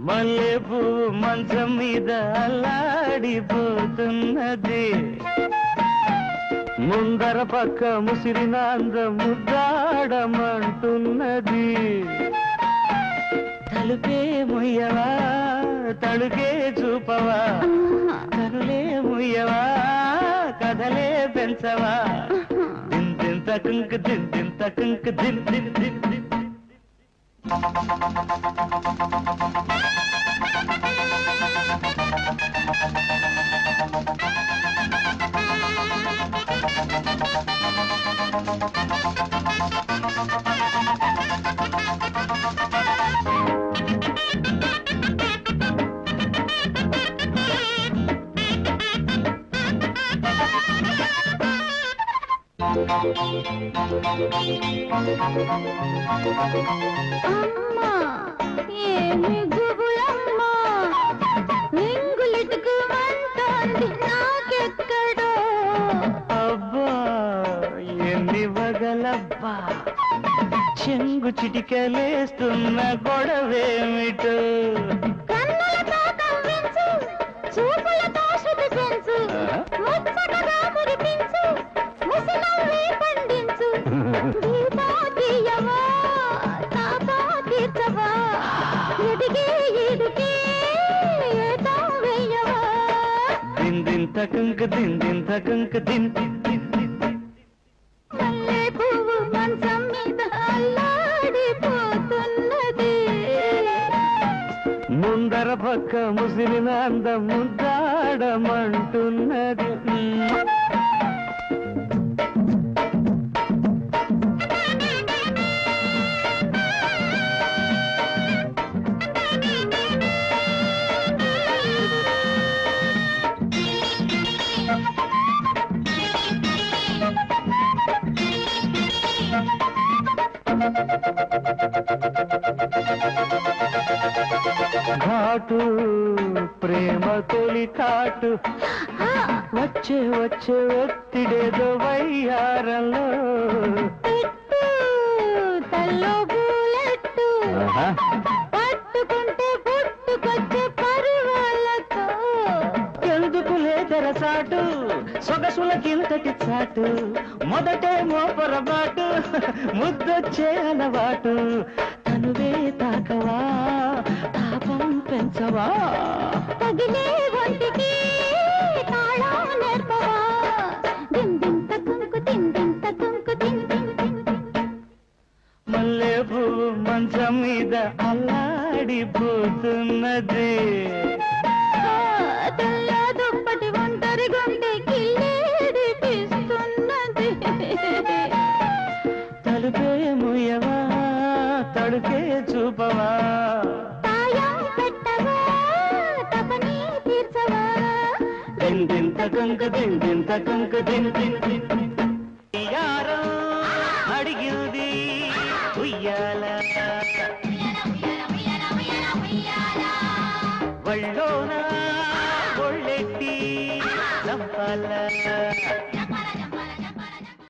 మల్లె పువ్వు మంచం మీద అల్లాడిపోతున్నది ముందర పక్క ముసిరిన అందం ముద్దాడమంటున్నది తలుపే ముయ్యవా తలుకే చూపవా కనులే ముయ్యవా కథలే పెంచవా దిన్ దిన్ తకుంక్ దిన్ దిన్ తకుంక్ దిన్ దిన్ దిన్ దిన్ అమ్మా ఏమి గుబులమ్మా ఎంగులిటుకు అంటోంది నాకెక్కడో అబ్బా ఎన్ని వగలబ్బా చెంగు చిటికలేస్తున్న గొడవేమిటో కన్నులతో కవ్వించు చూపులతో శృతి పెంచు ముచ్చటగా మురిపించు ముసలవ్వే పండించు దీపా తీయవా తాపా తీర్చవా ఎదిగే ఎదుగే ఏదో వేయవా దిన్ దిన్ తకంక దిన్ దిన్ తకంక దిన్ దిన్ దిన్ దిన్ దిన్. మల్లె పువ్వు మంచం మీద అల్లాడిపోతున్నది ముందర పక్క ముసిరిన అందం ముద్దాడమంటున్నది ఘాటు ప్రేమ తొలి కాటు వచ్చే వచ్చే ఒత్తిడేదో వయ్యారంలో పెట్టు తల్లో పూలెట్టు ఆహా. పట్టుకుంటే పుట్టుకొచ్చే పరువాళ్ళతో ఎందుకు లేదరసాటు సొగసుల కిందటి చాటు మొదటే మోపరబాటు ముద్దొచ్చే అలవాటు తనువే తాకవా తాపం పెంచవా తగిలే ఒంటికి తాళం నేర్పవా దిన్ దిన్ తకుంకు దిన్ దిన్ తకుంకు దిన్ దిన్ దిన్ దిన్. మల్లె పువ్వు మంచం మీద అల్లాడిపోతున్నది ఆ, తెల్ల దుప్పటి ఒంటరి గుండె కిల్లేడిపిస్తున్నది తలుపే ముయ్యవా తడుకే చూపవా తాయం పెట్టవా తపని తీర్చవా దిన్ దిన్ తకంక దిన్ దిన్ తకంక దిన్ దిన్ దిన్ దిన్. యారో అడిగింది ఉయ్యాల ఒళ్ళోన ఒళ్ళెట్టి చంపాల